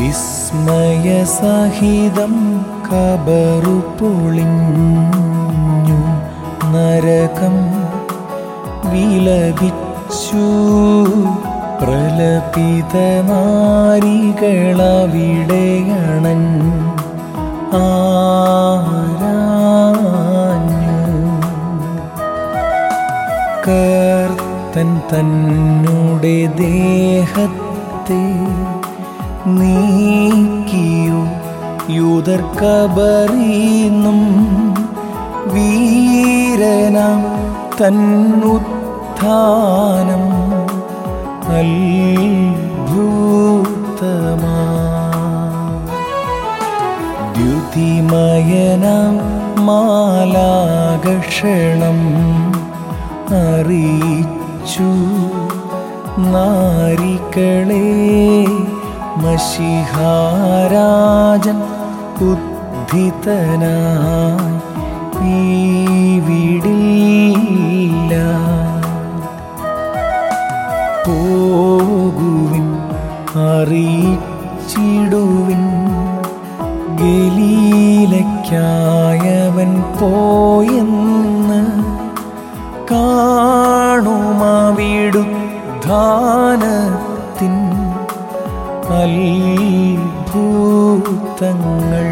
വിസ്മയസഹിതം കബറു പൊളിഞ്ഞു നരകം വിലപിച്ചു പ്രലപിത നാരികളവിടെയണൻ ആരാഞ്ഞു കർത്തൻ തന്നുടെ ദേഹത്തെ നീക്കിയോ യൂതർ കബറിന്നും വീരനാം തന്നുത്ഥാനം അത്ഭുതമാ ദ്യുതിമയനാം മാലാകഷണം അറിയിച്ചു നാരികളെ മഷിഹാരാജൻ ഉദ്ധിതനായി ഈവിടില്ല പോകുവിൻ അറിയിച്ചിടുവിൻ ഗലീലയ്ക്കായവൻ പോയെന്ന് കാണുമാവിടുദ്ധാനത്തിൻ അത്ഭുതങ്ങൾ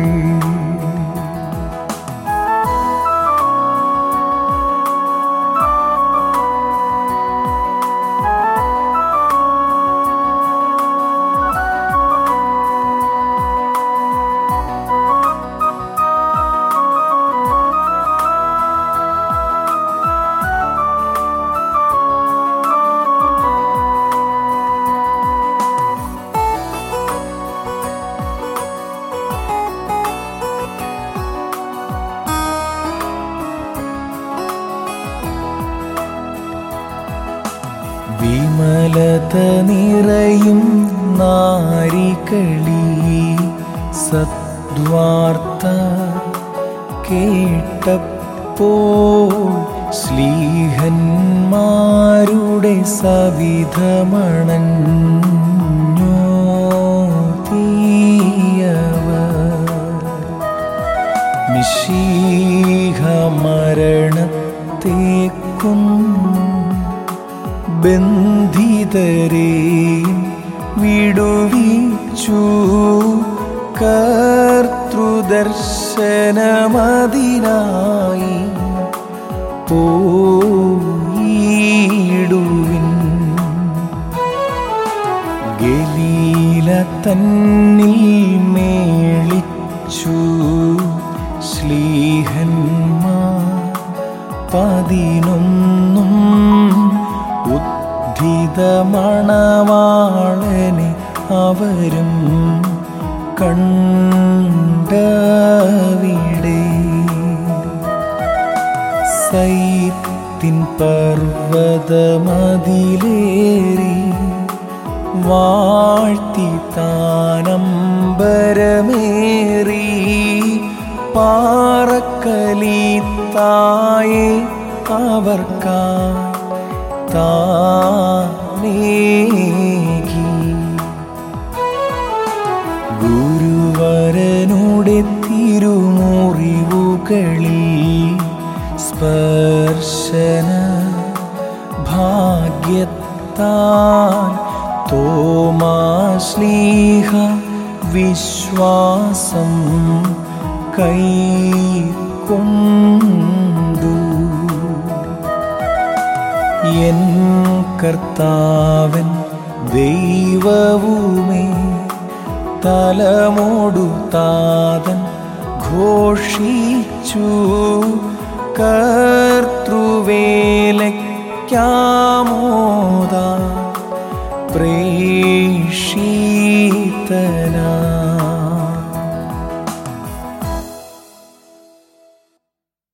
വിമലത നിറയും നാരികളി സദ്വാർത്ത കേട്ടപ്പോൾ സ്ലീഹന്മാരുടെ സവിധമണഞ്ഞോ തീയവർ മിശീഹ മരണത്തേക്കും ബന്ധിതരെയും വിടുവിച്ചു കർത്തൃദർശനമതിനായി പോയിടുവിൻ ഗലീല തന്നിൽ മേളിച്ചു ശ്ലീഹന്മാർ പതിനൊന്നും ഉദ്ധിതമണവാളനെ അവരും കണ്ടവിടെ സൈത്തിൻ പർവ്വതമതിലേറി വാഴ്ത്തി താനമ്പരമേറി പാറക്കലീത്തായെ അവർക്കായി താനേകി ഗുരുവരനുടെ തിരുമുറിവുകളിൽ സ്പർശന ഭാഗ്യത്താൽ തോമാശ്ലീഹ വിശ്വാസം കൈക്കൊണ്ടു എൻ കർത്താവൻ ദൈവവുമേ തലമോടു താതൻ ഘോഷിച്ചു കർത്തൃവേലയ്ക്കാമോദാ